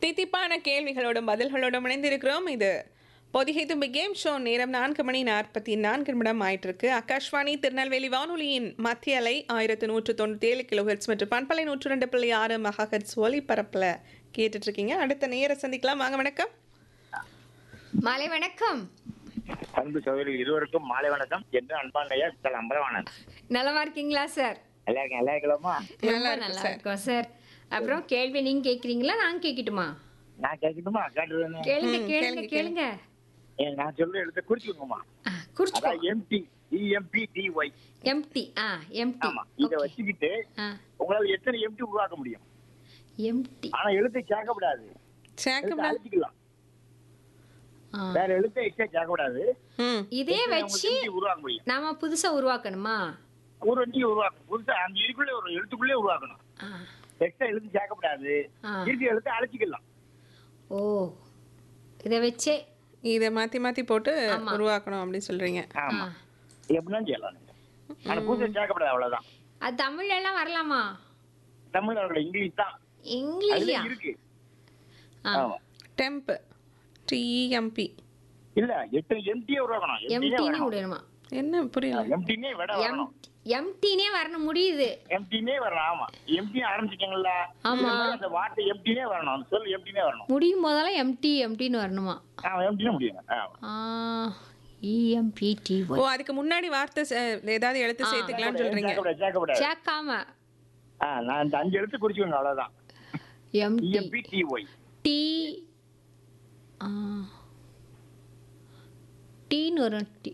தித்திப்பான கேள்விகளோடும் பதில்களோடும் இணைந்திருக்கிறோம் இது பொதிகை தும்பி கேம் ஷோ நேரம் நான்கு மணி நாற்பத்தி நான்கு நிமிடம் ஆயிட்டிருக்கு ஆகாஷ்வாணி திருநெல்வேலி வானொலியின் மத்திய அலை ஆயிரத்து நூற்று தொண்ணூற்றி ஏழு கிலோஹெட்ஸ் மற்றும் பண்பலை நூற்று ரெண்டு புள்ளி ஆறு மெகாஹெட்ஸ் ஒலிபரப்பில் கேட்டுட்டு இருக்கீங்க அடுத்த நேர சந்திக்கலாம் வாங்க வணக்கம் மாலை வணக்கம் அன்பு சகோதரி இருவருக்கும் மாலை வணக்கம் என்று அன்பாண்டையா சார் அம்பலவாணன் நலமா இருக்கீங்களா சார் நல்லா இருக்கேன் நல்லா இருக்கலாமா ரொம்ப நல்லா இருக்கோம் சார் அப்புறம் கேள்வி நீங்க கேக்குறீங்களா நான் கேட்கட்டுமா நான் கேட்கட்டுமா கேட்டுருவேன் கேளுங்க கேளுங்க கேளுங்க நான் சொல்ற எழுத குறிச்சுக்கோமா ஆ, குறிச்சுக்கோ அதான் எம்டி இஎம்பி டிஒய் எம்டி ஆ எம்டி ஆமா இத வச்சுக்கிட்டு ஆ உங்களால எத்தனை எம்டி உருவாக்க முடியும் எம்டி ஆனா எழுத்தை சேர்க்கக்கூடாது எழுத்தை சேர்க்க அழிச்சிக்கலாம் ஆ வேற எழுத்தை எக்ஸ்ட்ரா சேர்க்கக்கூடாது ம் இதே உங்களுக்கு வச்சு MD உருவாக்க முடியும் நாம புதுசா உருவாக்கணுமா ஒரு வண்டி உருவாக்கணும் புதுசா அந்த இதுக்குள்ளே ஒரு எழுத்துக்குள்ளே உருவாக்கணும் ஆ எக்ஸ்ட்ரா எழுத்து சேர்க்கக்கூடாது ஆ. இறுதி எழுத்தை அழைச்சிக்கலாம் ஓ இதை வச்சே இதை மாற்றி மாற்றி போட்டு ஆமா. உருவாக்கணும் அப்படின்னு சொல்கிறீங்க ஆமா ஆ. எப்படின்னா செய்யலாம் நீங்க. ஆனா புதுசா சேர்க்கப்படாது அவ்வளவுதான் அது தமிழ்ல எல்லாம் வரலாமா தமிழ் அவர்கள் இங்கிலீஷ் தான் அதுல இங்கிலீஷ்லயா இருக்கு ஆ ஆமா டெம்ப் டிஇஎம்பி இல்ல எத்தனை எம்டியே உருவாக்கணும் எம்டினே விடணுமா என்ன புரியல எம்டினே விட வரணும் எம்டினே வரணும் முடியுது எம்டினே வரணும் ஆமா எம்டி ஆரம்பிச்சிட்டீங்கல்ல ஆமா. இந்த மாதிரி அந்த வார்த்தை எம்டினே வரணும் அந்த சொல் எம்டினே வரணும் முடியும் போதெல்லாம் எம்டி எம்டின்னு வரணுமா ஆமா எம்டினே முடியுங்க ஆமா. இஎம்பிடி ஓ அதுக்கு முன்னாடி வார்த்தை சே- ஏதாவது எழுத்து சேர்த்துக்கலாம்னு சொல்கிறீங்க சேர்க்கக்கூடாது சேர்க்கக்கூடாது சேர்க்காம ஆ, நான் இந்த அஞ்சு எழுத்து குறிச்சுக்கோங்க அவ்வளவுதான் எம்டி இஎம்பி டிஒய் டி டீன்னு வரும் டி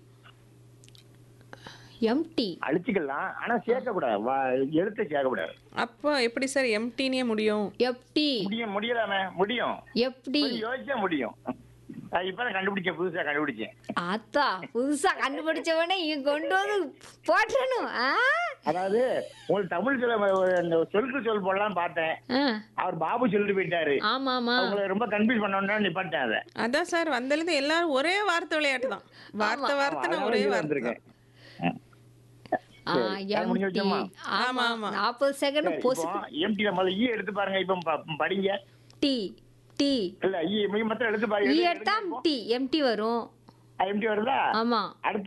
எம்டி அழிச்சுக்கலாம் ஆனா சேர்க்கக்கூடாது வா- எழுத்தை சேர்க்கக்கூடாது அப்போ எப்படி சார் எம்டினே முடியும் எப்டி முடியும் முடியலாமே முடியும் எப்படி கொஞ்சம் யோசிச்சா முடியும் நான் இப்பதான் கண்டுபிடிச்சேன் புதுசா கண்டுபிடிச்சேன் ஆத்தா புதுசா கண்டுபிடிச்சவனே இங்க கொண்டு வந்து போட்டணும் ஆ? அதாவது உங்களுக்கு தமிழ் சொல்ல இந்த சொலுக்கு சொல் போடலாம் பார்த்தேன் ஆ, அவர் பாபு சொல்லிட்டு போயிட்டாரு ஆமா ஆமா உங்களை ரொம்ப கன்ஃபியூஸ் பண்ணணும்னா நிப்பாட்டேன் அதை அதான் சார் வந்ததுலேருந்து எல்லாரும் ஒரே வார்த்தை விளையாட்டு தான் வார்த்தை வார்த்தைனா அதனால ஒரே இங்க வார்த்தை வந்திருக்கேன் தான். ஆ, சரி, time முடிஞ்சு எம்டி வச்சோமா? ஆமா ஆமா. நாற்பது செகண்ட் பொசு எம்டி நம்மள ஈ எடுத்து பாருங்க இப்ப ப- படிங்க டி டி இல்ல ஈ மொத்தம் எடுத்து ஈ பாருங்க எடுத்தா டி எம்டி வரும் எம்டி வருதா ஆமா அடுத்த